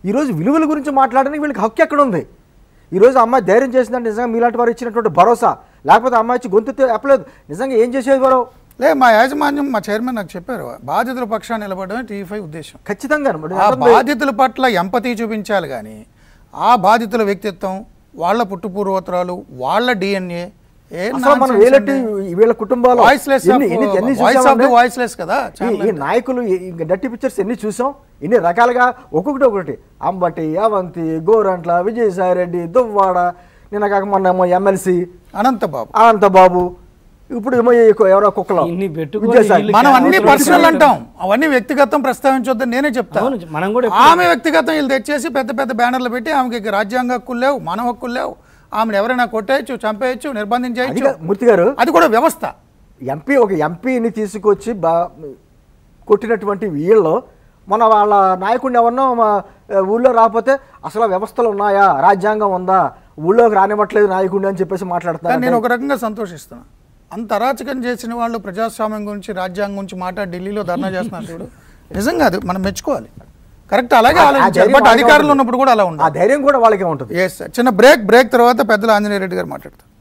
ఈరోజు విలువల గురించి మాట్లాడడానికి వీళ్ళకి హక్కు ఎక్కడ ఉంది ఈరోజు అమ్మాయి ధైర్యం చేసిందంటే నిజంగా మీలాంటి వారు ఇచ్చినటువంటి భరోసా లేకపోతే అమ్మాయి వచ్చి గొంతు చెప్పలేదు నిజంగా ఏం చేసేది వారు లే మా యాజమాన్యం మా చైర్మన్ నాకు చెప్పారు బాధితుల పక్షాన్ని నిలబడమే టీవీ ఫైవ్ ఉద్దేశం ఖచ్చితంగా మరి ఆ అంటుంది- బాధితుల పట్ల ఎంపతి చూపించాలి కానీ ఆ బాధితుల వ్యక్తిత్వం వాళ్ళ పుట్టుపూర్వోత్తరాలు వాళ్ళ డిఎన్ఏ ఏ అసలు మనం వేలట్టి వీళ్ళ కుటుంబాలు వాయిస్లెస్ ఎన్ని- ఎన్ని- ఎన్ని వాయిస్ ఆఫ్ ది చూసామంటే వాయిస్లెస్ కదా ఈ- ఈ నాయకులు డట్టి పిక్చర్స్ ఎన్ని చూసాం ఇన్ని రకాలుగా ఒక్కొక్కటి ఒకటి అంబటి అవంతి గోరంట్ల విజయసాయి రెడ్డి దువ్వాడ నిన్న కాక మొన్న ఏమో ఎమ్మెల్సీ అనంతబాబు అనంతబాబు ఇప్పుడు ఏమో ఈ కు- ఎవరో కుక్కలో ఇన్ని పెట్టుకొని విజయసాయి వీళ్ళు మనం అన్ని అవసరం పర్సనల్ లేదు. అంటాం అవన్నీ వ్యక్తిగతం ప్రస్తావించొద్దని నేనే చెప్తాను అవును, మనం కూడా ఆమె వ్యక్తిగతం వీళ్ళు తెచ్చేసి పెద్ద పెద్ద బ్యానర్లు పెట్టి ఆమెకి రాజ్యాంగ హక్కులు లేవు మన హక్కులు లేవు ఆమెను ఎవరైనా కొట్టేయచ్చు చంపేయచ్చు అది నిర్బంధించవచ్చు కా- మూర్తి గారు అది కూడా వ్యవస్థ ఎంపీ ఒక ఎంపీని తీసుకొచ్చి బా కొట్టినటువంటి వీళ్ళు మన వాళ్ళ నాయకుడిని ఎవరినో మా ఊళ్ళో రాకపోతే అసలు వ్యవస్థలు ఉన్నాయా రాజ్యాంగం ఉందా ఊళ్ళోకి రానివ్వట్లేదు నాయకుడిని అని చెప్పేసి కానీ మాట్లాడుతున్నారు నేను ఒక రకంగా సంతోషిస్తున్నా అంత అరాచకం చేసిన వాళ్ళు ప్రజాస్వామ్యం గురించి రాజ్యాంగం గురించి మాట్లాడి ఢిల్లీలో ధర్నా చేస్తున్నారు చూడు నిజంగా అది మనం మెచ్చుకోవాలి కరెక్ట్ అలాగే ఆ- ఆ ఆలోచించాలి ధైర్యం బట్ వాళ్ళకే అధికారులు ఉంటుంది. ఉన్నప్పుడు కూడా అలా ఆ ఉండాలి ధైర్యం కూడా వాళ్ళకే ఉంటుంది ఎస్ చిన్న బ్రేక్ బ్రేక్ తర్వాత పెద్దలు ఆంజనేయ రెడ్డి గారు మాట్లాడతారు